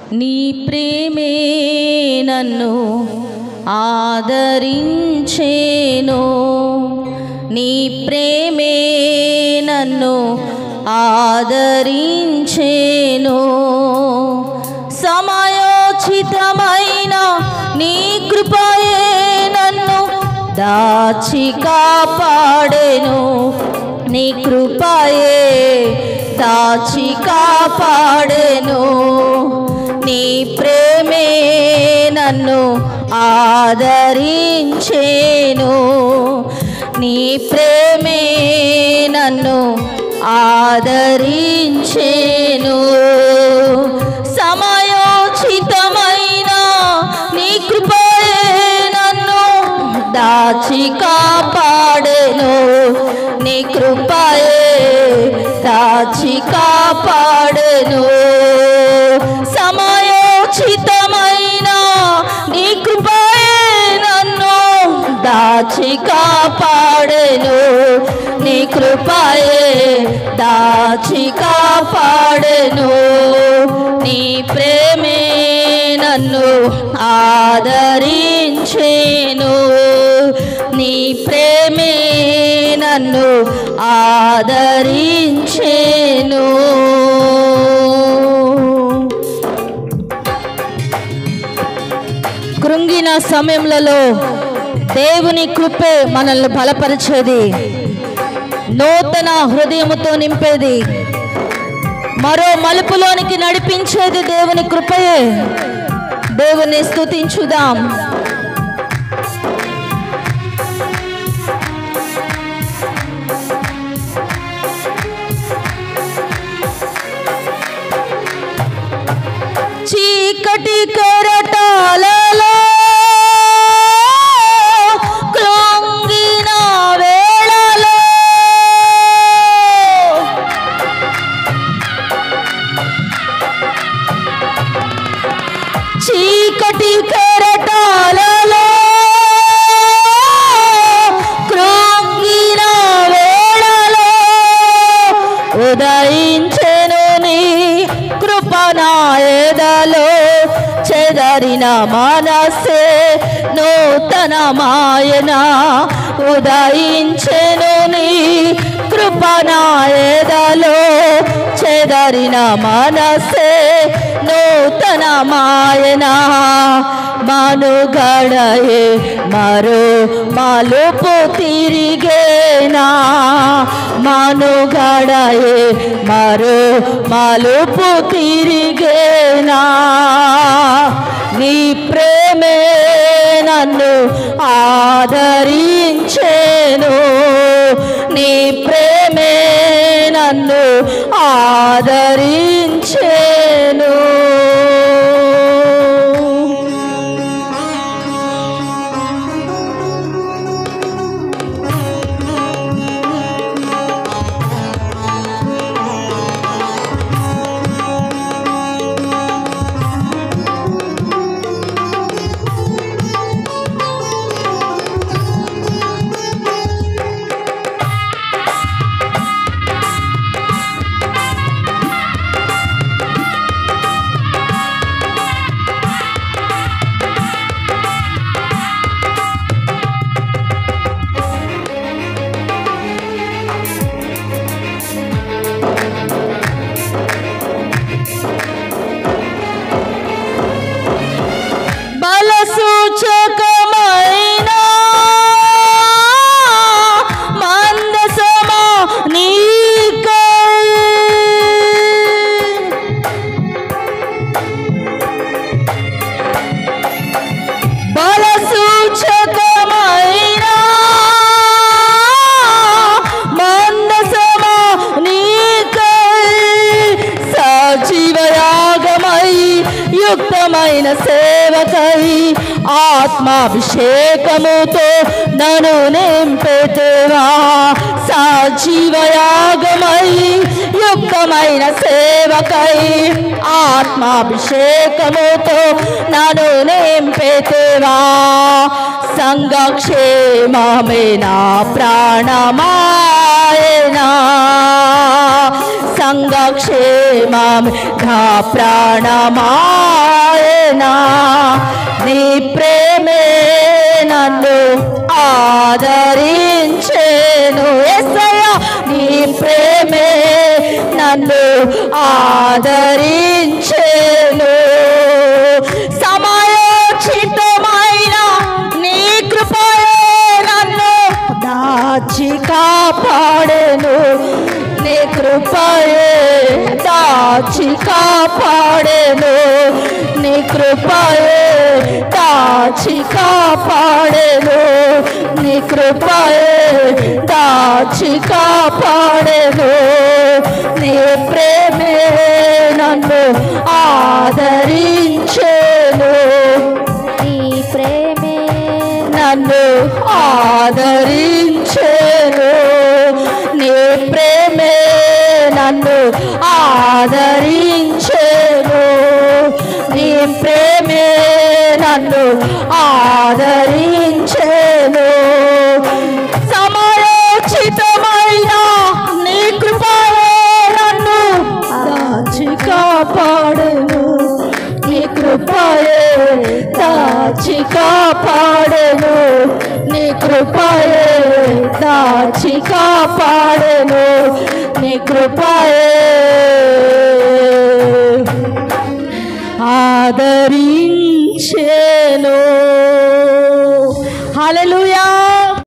నీ ప్రేమే నన్ను ఆదరించేను నీ ప్రేమే నన్ను ఆదరించేను సమయోచితమైన నీ కృపయే నన్ను దాచి కాపాడెను నీ కృపయే దాచి కాపాడెను నీ ప్రేమే నన్ను ఆదరించేను నీ ప్రేమే నన్ను ఆదరించేను సమయోచితమైన నీ కృపయే నన్ను దాచి కాపాడెను నీ కృపయే దాచి కాపాడెను సమయోచితమైన నీ కృపయే నన్ను దాచి కాపాడెను నీ కృపయే దాచి కాపాడెను నీ ప్రేమే నన్ను ఆదరించేను నీ ప్రేమే నన్ను ఆదరించేను కృంగిన సమయములలో దేవుని కృపే మనల్ని బలపరిచేది నూతన హృదయముతో నింపేది మరో మలుపులోనికి నడిపించేది దేవుని కృపయే దేవుని స్తుతించుదాం చీకటి కెరటాలలో కృంగిన వేళలో చీకటి కెరటాలలో కృంగిన వేళలో ఉదయించెను నీ కృపనాయదలో చెదరిన మనసే నూతన మాయన ఉదయించెను నీ కృపనాయదలో చెదరిన మనసే నూతన మాయన మనుగడయే మరో మలుపు తిరిగేనా మనుగడయే మరో మలుపు తిరిగేనా నీ ప్రేమే నన్ను ఆదరించేను నీ ప్రేమే నన్ను ఆదరించేను బల సూచకమైన మందసమా నీకై బల సూచకమైన మందసమా నీకై సజీవయాగమై యుక్తమైన సేవకై ఆత్మాభిషేకముతో నన్ను నింపెతేవా సజీవయాగమై యుక్తమైన సేవకై ఆత్మాభిషేకముతో నన్ను నింపెతేవా సంఘక్షేమమే నా ప్రాణమాయనా సంఘక్షేమం ఘా ప్రాణమాయనా కాపాడేనా నీ ప్రేమే నన్ను ఆదరించేను ఎస్సయ్యా నీ ప్రేమే నన్ను ఆదరించేను సమయోచితమైన నీ కృపయే నన్ను దాచి కాపాడెను నీ కృపయే దాచి కాపాడెను నీ కృపయే దాచి కాపాడెను నీ కృపయే దాచి కాపాడెను నీ ప్రేమే నన్ను ఆదరించెను నీ ప్రేమే నన్ను ఆదరించెను నీ ప్రేమే నన్ను ఆదరించెను నీ ప్రేమే నన్ను ఆదరించెను సమయోచితమైన నీ కృపయే నన్ను దాచి కాపాడను నీ కృపయే దాచి కాపాడను నీ కృపయే దాచి కాపాడను నీ కృపయే ఆదరి